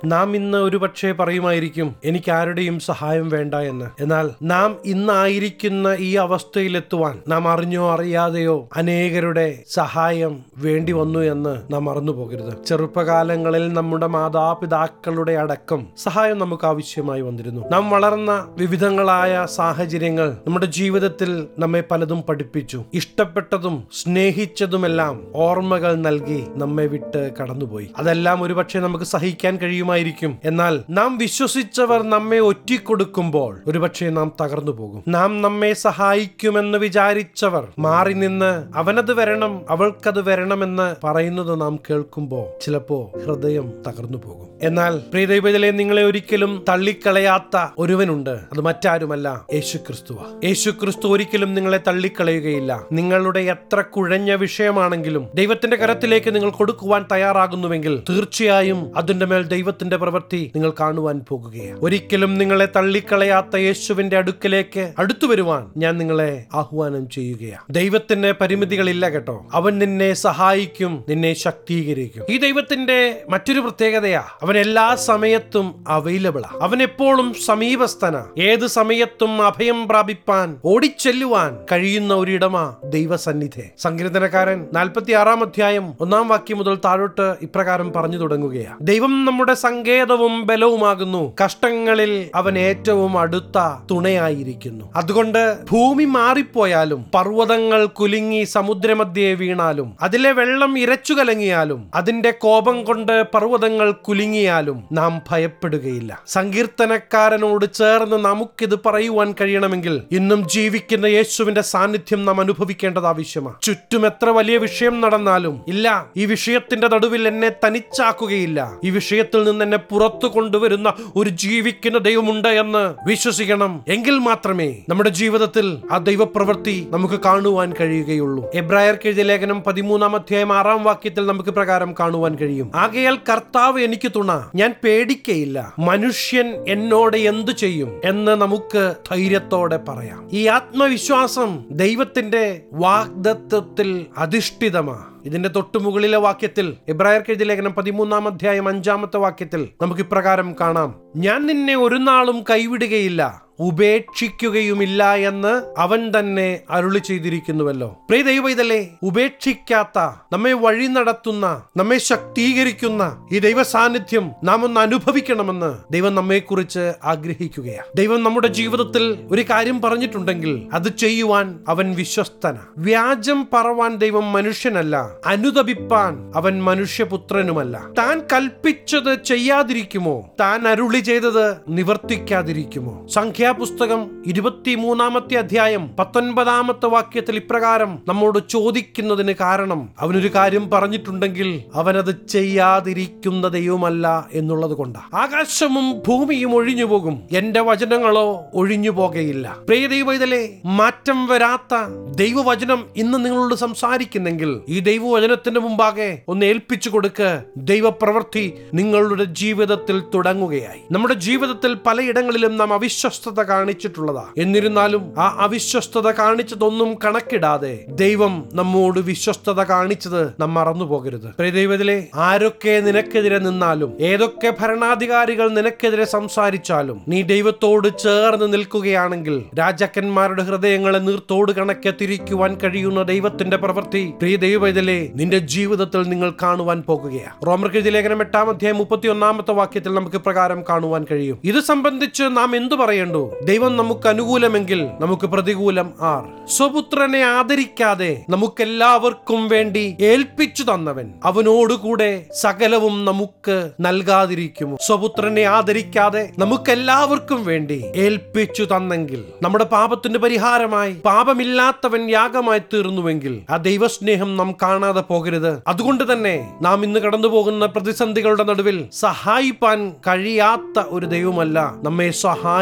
നാം ഇന്ന് ഒരുപക്ഷെ പറയുമായിരിക്കും എനിക്ക് ആരുടെയും സഹായം വേണ്ട എന്ന് എന്നാൽ നാം ഇന്നായിരിക്കുന്ന ഈ അവസ്ഥയിലെത്തുവാൻ നാം അറിഞ്ഞോ അറിയാതെയോ അനേകരുടെ സഹായം വേണ്ടി വന്നു എന്ന് നാം മറന്നു പോകരുത് ചെറുപ്പകാലങ്ങളിൽ നമ്മുടെ മാതാപിതാക്കളുടെ അടക്കം സഹായം നമുക്ക് ആവശ്യമായി വന്നിരുന്നു നാം വളർന്ന വിവിധങ്ങളായ സാഹചര്യങ്ങൾ നമ്മുടെ ജീവിതത്തിൽ നമ്മെ പലതും പഠിപ്പിച്ചു ഇഷ്ടപ്പെട്ടതും സ്നേഹിച്ചതുമെല്ലാം ഓർമ്മകൾ നൽകി നമ്മെ വിട്ട് കടന്നുപോയി അതെല്ലാം ഒരുപക്ഷെ നമുക്ക് സഹിക്കാൻ കഴിയുമായിരിക്കും എന്നാൽ നാം വിശ്വസിച്ചവർ നമ്മെ ഒറ്റിക്കൊടുക്കുമ്പോൾ ഒരുപക്ഷെ നാം തകർന്നു പോകും നാം നമ്മെ സഹായിക്കുമെന്ന് വിചാരിച്ചവർ മാറി നിന്ന് അവനത് വരണം അവൾക്കത് വരണമെന്ന് പറയുന്നത് നാം കേൾക്കുമ്പോൾ ചിലപ്പോ ഹൃദയം തകർന്നു പോകും എന്നാൽ പ്രിയദൈവത്തിലെ നിങ്ങളെ ഒരിക്കലും തള്ളിക്കളയാത്ത ഒരുവനുണ്ട് അത് മറ്റാരുമല്ല യേശു ക്രിസ്തുവ യേശു ക്രിസ്തു ഒരിക്കലും നിങ്ങളെ തള്ളിക്കളയുകയില്ല നിങ്ങളുടെ എത്ര കുഴഞ്ഞ വിഷയമാണെങ്കിലും ദൈവത്തിന്റെ കരത്തിലേക്ക് നിങ്ങൾ കൊടുക്കുവാൻ തയ്യാറാകുന്നുവെങ്കിൽ തീർച്ചയായും അതിന്റെ മേൽ ദൈവത്തിന്റെ പ്രവൃത്തി നിങ്ങൾ കാണുവാൻ പോകുകയാണ് ഒരിക്കലും നിങ്ങളെ തള്ളിക്കളയാത്ത യേശുവിന്റെ അടുക്കലേക്ക് അടുത്തു വരുവാൻ ഞാൻ നിങ്ങളെ ആഹ്വാനം ചെയ്യുകയാണ് ദൈവത്തിന് പരിമിതികളില്ല കേട്ടോ അവൻ നിന്നെ സഹായിക്കും നിന്നെ ശക്തീകരിക്കും ഈ ദൈവത്തിന്റെ മറ്റൊരു പ്രത്യേകതയാ അവൻ എല്ലാ സമയത്തും അവൈലബിളാ അവൻ എപ്പോഴും സമീപസ്ഥന ഏത് സമയത്തും അഭയം പ്രാപിപ്പാൻ ഓടിച്ചെല്ലുവാൻ കഴിയുന്ന ഒരിടമാ ദൈവസന്നിധി സങ്കീർത്തനക്കാരൻ നാൽപ്പത്തി ആറാം അധ്യായം ഒന്നാം വാക്യം മുതൽ താഴോട്ട് ഇപ്രകാരം പറഞ്ഞു തുടങ്ങുകയാണ് ദൈവം നമ്മുടെ സങ്കേതവും ബലവുമാകുന്നു കഷ്ടങ്ങളിൽ അവൻ ഏറ്റവും അടുത്ത തുണയായിരിക്കുന്നു അതുകൊണ്ട് ഭൂമി മാറിപ്പോയാലും പർവ്വതങ്ങൾ കുലുങ്ങി സമുദ്രമധ്യേ വീണാലും അതിലെ വെള്ളം ഇരച്ചു കലങ്ങിയാലും അതിന്റെ കോപം കൊണ്ട് പർവ്വതങ്ങൾ കുലുങ്ങിയാലും നാം ഭയപ്പെടുകയില്ല സങ്കീർത്തനക്കാരനോട് ചേർന്ന് നമുക്കിത് പറയുവാൻ കഴിയണമെങ്കിൽ ഇന്നും ജീവിക്കുന്ന യേശുവിന്റെ സാന്നിധ്യം നാം അനുഭവിക്കേണ്ടത് ആവശ്യമാണ് ചുറ്റും എത്ര വലിയ വിഷയം നടന്നാലും ഇല്ല ഈ വിഷയത്തിന്റെ നടുവിൽ എന്നെ തനിച്ചാക്കുകയില്ല ഈ വിഷയത്തിൽ നിന്ന് എന്നെ പുറത്തു കൊണ്ടുവരുന്ന ഒരു ജീവിക്കുന്ന ദൈവമുണ്ട് എന്ന് വിശ്വസിക്കണം എങ്കിൽ മാത്രമേ നമ്മുടെ ജീവിതത്തിൽ ആ ദൈവപ്രവൃത്തി നമുക്ക് കാണുവാൻ കഴിയുകയുള്ളൂ എബ്രായർക്ക് എഴുതിയ ലേഖനം പതിമൂന്നാം അധ്യായം ആറാം വാക്യത്തിൽ നമുക്ക് പ്രകാരം കാണുവാൻ കഴിയും ആകയാൽ കർത്താവ് എനിക്ക് തുണ ഞാൻ പേടിക്കയില്ല മനുഷ്യൻ എന്നോട് എന്തു ചെയ്യും എന്ന് നമുക്ക് ധൈര്യത്തോടെ പറയാം ഈ ആത്മവിശ്വാസം ദൈവത്തിന്റെ വാഗ്ദത്വത്തിൽ അധിഷ്ഠിതമാ ഇതിന്റെ തൊട്ടുമുകളിലെ വാക്യത്തിൽ എബ്രായർക്ക് എഴുതിയ ലേഖനം പതിമൂന്നാം അധ്യായം അഞ്ചാമത്തെ വാക്യത്തിൽ നമുക്ക് ഇപ്രകാരം കാണാം ഞാൻ നിന്നെ ഒരു നാളും കൈവിടുകയില്ല ഉപേക്ഷിക്കുകയുമില്ല എന്ന് അവൻ തന്നെ അരുളി ചെയ്തിരിക്കുന്നുവല്ലോ പ്രിയ ദൈവ ഇതല്ലേ ഉപേക്ഷിക്കാത്ത നമ്മെ വഴി നടത്തുന്ന നമ്മെ ശക്തീകരിക്കുന്ന ഈ ദൈവ സാന്നിധ്യം നാം ഒന്ന് അനുഭവിക്കണമെന്ന് ദൈവം നമ്മെക്കുറിച്ച് ആഗ്രഹിക്കുകയാണ് ദൈവം നമ്മുടെ ജീവിതത്തിൽ ഒരു കാര്യം പറഞ്ഞിട്ടുണ്ടെങ്കിൽ അത് ചെയ്യുവാൻ അവൻ വിശ്വസ്തന വ്യാജം പറവാൻ ദൈവം മനുഷ്യനല്ല അനുദപിപ്പാൻ അവൻ മനുഷ്യപുത്രനുമല്ല താൻ കൽപ്പിച്ചത് ചെയ്യാതിരിക്കുമോ താൻ അരുളി ചെയ്തത് നിവർത്തിക്കാതിരിക്കുമോ സംഖ്യാപുസ്തകം ഇരുപത്തിമൂന്നാമത്തെ അധ്യായം പത്തൊൻപതാമത്തെ വാക്യത്തിൽ ഇപ്രകാരം നമ്മോട് ചോദിക്കുന്നതിന് കാരണം അവനൊരു കാര്യം പറഞ്ഞിട്ടുണ്ടെങ്കിൽ അവനത് ചെയ്യാതിരിക്കുന്ന ദൈവമല്ല എന്നുള്ളത് കൊണ്ടാണ് ആകാശവും ഭൂമിയും ഒഴിഞ്ഞു പോകും എന്റെ വചനങ്ങളോ ഒഴിഞ്ഞു പോകയില്ല പ്രിയ ദൈവത്തിലെ മാറ്റം വരാത്ത ദൈവവചനം ഇന്ന് നിങ്ങളോട് സംസാരിക്കുന്നെങ്കിൽ ഈ ദൈവവചനത്തിന്റെ മുമ്പാകെ ഒന്ന് ഏൽപ്പിച്ചു കൊടുക്ക് ദൈവപ്രവൃത്തി നിങ്ങളുടെ ജീവിതത്തിൽ തുടങ്ങുകയായി നമ്മുടെ ജീവിതത്തിൽ പലയിടങ്ങളിലും നാം അവിശ്വസ്തത കാണിച്ചിട്ടുള്ളതാ എന്നിരുന്നാലും ആ അവിശ്വസ്തത കാണിച്ചതൊന്നും കണക്കിടാതെ ദൈവം നമ്മോട് വിശ്വസ്തത കാണിച്ചത് നാം മറന്നു പോകരുത് ദൈവത്തിലെ ആരൊക്കെ നിനക്കെതിരെ നിന്നാലും ഏതൊക്കെ ഭരണാധികാരികൾ നിനക്കെതിരെ സംസാരിച്ചാലും നീ ദൈവത്തോട് ചേർന്ന് നിൽക്കുകയാണെങ്കിൽ രാജാക്കന്മാരുടെ ഹൃദയങ്ങളെ നീർത്തോട് കണക്കെ തിരിക്കുവാൻ കഴിയുന്ന ദൈവത്തിന്റെ പ്രവൃത്തി പ്രിയ ദൈവത്തിലെ നിന്റെ ജീവിതത്തിൽ നിങ്ങൾ കാണുവാൻ പോകുകയാണ് റോമർക്കെഴുതി ലേഖനം എട്ടാം അധ്യായം മുപ്പത്തി ഒന്നാമത്തെ വാക്യത്തിൽ നമുക്ക് പ്രകാരം കാണുവാൻ കഴിയും ഇത് സംബന്ധിച്ച് നാം എന്തു പറയണ്ടു ദൈവം നമുക്ക് അനുകൂലമെങ്കിൽ നമുക്ക് പ്രതികൂലം ആർ സ്വപുത്രനെ ആദരിക്കാതെ നമുക്കെല്ലാവർക്കും വേണ്ടി ഏൽപ്പിച്ചു തന്നവൻ അവനോടുകൂടെ സകലവും നമുക്ക് നൽകാതിരിക്കുമോ സ്വപുത്രനെ ആദരിക്കാതെ നമുക്കെല്ലാവർക്കും വേണ്ടി ഏൽപ്പിച്ചു തന്നെങ്കിൽ നമ്മുടെ പാപത്തിന്റെ പരിഹാരമായി പാപമില്ലാത്തവൻ യാഗമായി തീർന്നുവെങ്കിൽ ആ ദൈവസ്നേഹം നാം കാണാതെ പോകരുത് അതുകൊണ്ട് തന്നെ നാം ഇന്ന് കടന്നു പോകുന്ന പ്രതിസന്ധികളുടെ നടുവിൽ സഹായിപ്പാൻ കഴിയാത്ത ഒരു ദൈവമല്ല നമ്മെ സഹായിച്ച്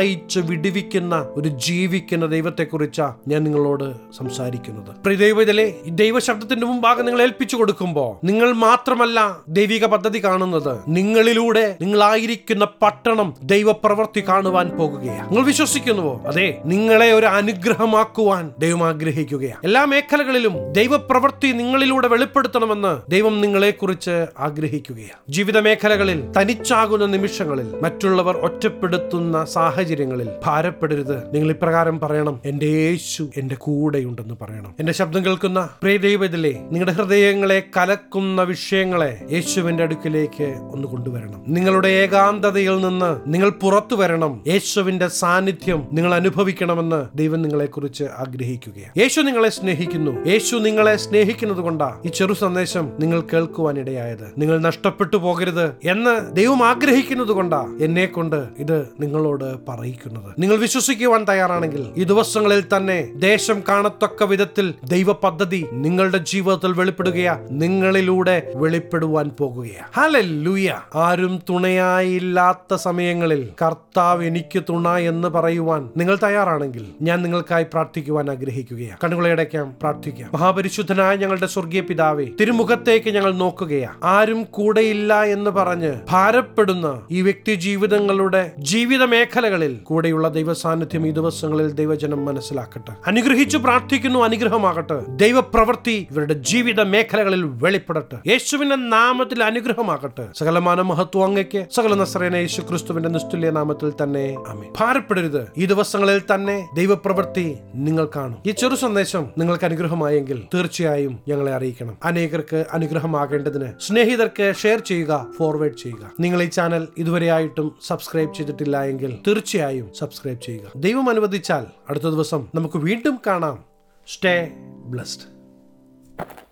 വിടുവിക്കുന്ന ഒരു ജീവിക്കുന്ന ദൈവത്തെക്കുറിച്ചാ ഞാൻ നിങ്ങളോട് സംസാരിക്കുന്നത് പ്രിയ ദൈവത്തിലെ ഈ ദൈവശബ്ദത്തിന്റെ മുമ്പാകെ നിങ്ങൾ ഏൽപ്പിച്ചു കൊടുക്കുമ്പോ നിങ്ങൾ മാത്രമല്ല ദൈവിക പദ്ധതി കാണുന്നത് നിങ്ങളിലൂടെ നിങ്ങളായിരിക്കുന്ന പട്ടണം ദൈവപ്രവൃത്തി കാണുവാൻ പോകുകയാണ് നിങ്ങൾ വിശ്വസിക്കുന്നുവോ അതെ നിങ്ങളെ ഒരു അനുഗ്രഹമാക്കുവാൻ ദൈവം ആഗ്രഹിക്കുകയാണ് എല്ലാ മേഖലകളിലും ദൈവപ്രവൃത്തി നിങ്ങളിലൂടെ വെളിപ്പെടുത്തണമെന്ന് ദൈവം നിങ്ങളെക്കുറിച്ച് ആഗ്രഹിക്കുകയാണ് ജീവിത മേഖലകളിൽ തനിച്ചാകുന്ന നിമിഷങ്ങളിൽ മറ്റുള്ളവർ ഒറ്റപ്പെടുത്തുന്ന സാഹചര്യങ്ങളിൽ ഭാരപ്പെടരുത് നിങ്ങൾ ഇപ്രകാരം പറയണം എന്റെ യേശു എന്റെ കൂടെയുണ്ടെന്ന് പറയണം എന്റെ ശബ്ദം കേൾക്കുന്ന പ്രിയ ദൈവത്തിലെ നിങ്ങളുടെ ഹൃദയങ്ങളെ കലക്കുന്ന വിഷയങ്ങളെ യേശുവിന്റെ അടുക്കിലേക്ക് ഒന്ന് കൊണ്ടുവരണം നിങ്ങളുടെ ഏകാന്തതയിൽ നിന്ന് നിങ്ങൾ പുറത്തു വരണം യേശുവിന്റെ സാന്നിധ്യം നിങ്ങൾ അനുഭവിക്കണമെന്ന് ദൈവം നിങ്ങളെ കുറിച്ച് ആഗ്രഹിക്കുകയാണ് യേശു നിങ്ങളെ സ്നേഹിക്കുന്നു യേശു നിങ്ങളെ സ്നേഹിക്കുന്നത് കൊണ്ടാ ഈ ചെറു സന്ദേശം നിങ്ങൾ കേൾക്കുവാൻ ഇടയായത് നിങ്ങൾ നഷ്ടപ്പെട്ടു പോകരുത് എന്ന് ദൈവം ആഗ്രഹിക്കുന്നത് കൊണ്ടാ എന്നെ കൊണ്ട് ഇത് നിങ്ങളോട് പറയിക്കുന്നത് നിങ്ങൾ വിശ്വസിക്കുവാൻ തയ്യാറാണെങ്കിൽ ഈ ദിവസങ്ങളിൽ തന്നെ ദേശം കാണത്തക്ക വിധത്തിൽ ദൈവ പദ്ധതി നിങ്ങളുടെ ജീവിതത്തിൽ വെളിപ്പെടുകയാ നിങ്ങളിലൂടെ വെളിപ്പെടുവാൻ പോകുകയാ ഹല്ലേലൂയ ആരും തുണയായില്ലാത്ത സമയങ്ങളിൽ കർത്താവ് എനിക്ക് തുണ എന്ന് പറയുവാൻ നിങ്ങൾ തയ്യാറാണെങ്കിൽ ഞാൻ നിങ്ങൾക്കായി പ്രാർത്ഥിക്കുവാൻ ആഗ്രഹിക്കുകയാണ് കണ്ണുകളെ അടയ്ക്കാം പ്രാർത്ഥിക്കാം മഹാപരിശുദ്ധനായ ഞങ്ങളുടെ സ്വർഗീയ പിതാവേ തിരുമുഖത്തേക്ക് ഞങ്ങൾ നോക്കുകയാ ആരും കൂടെയില്ല എന്ന് പറഞ്ഞ് ഭാരപ്പെടുന്ന ഈ വ്യക്തി ജീവിതങ്ങളുടെ ജീവിത മേഖലകളിൽ കൂടെയുള്ള ദൈവ സാന്നിധ്യം ഈ ദിവസങ്ങളിൽ ദൈവജനം മനസ്സിലാക്കട്ടെ അനുഗ്രഹിച്ചു പ്രാർത്ഥിക്കുന്നു അനുഗ്രഹമാകട്ടെ ദൈവപ്രവൃത്തി ഇവരുടെ ജീവിത മേഖലകളിൽ വെളിപ്പെടട്ടെ യേശുവിന്റെ നാമത്തിൽ അനുഗ്രഹമാകട്ടെ സകലമാന മഹത്വം അങ്ങയ്ക്ക് സകല നസ്രേന യേശു ക്രിസ്തുവിന്റെ നിസ്തുല്യ നാമത്തിൽ തന്നെ ആമേ ഭാരപ്പെടരുത് ഈ ദിവസങ്ങളിൽ തന്നെ ദൈവപ്രവൃത്തി നിങ്ങൾ കാണും ഈ ചെറു സന്ദേശം നിങ്ങൾക്ക് അനുഗ്രഹമായെങ്കിൽ തീർച്ചയായും ഞങ്ങളെ അറിയിക്കണം അനേകർക്ക് അനുഗ്രഹമാകേണ്ടതിന് സ്നേഹിതർക്ക് ഷെയർ ചെയ്യുക ഫോർവേഡ് ചെയ്യുക നിങ്ങൾ ഈ ചാനൽ ഇതുവരെയായിട്ടും സബ്സ്ക്രൈബ് ചെയ്തിട്ടില്ല എങ്കിൽ തീർച്ചയായും സബ്സ്ക്രൈബ് ചെയ്യുക ദൈവം അനുവദിച്ചാൽ അടുത്ത ദിവസം നമുക്ക് വീണ്ടും കാണാം സ്റ്റേ ബ്ലസ്ഡ്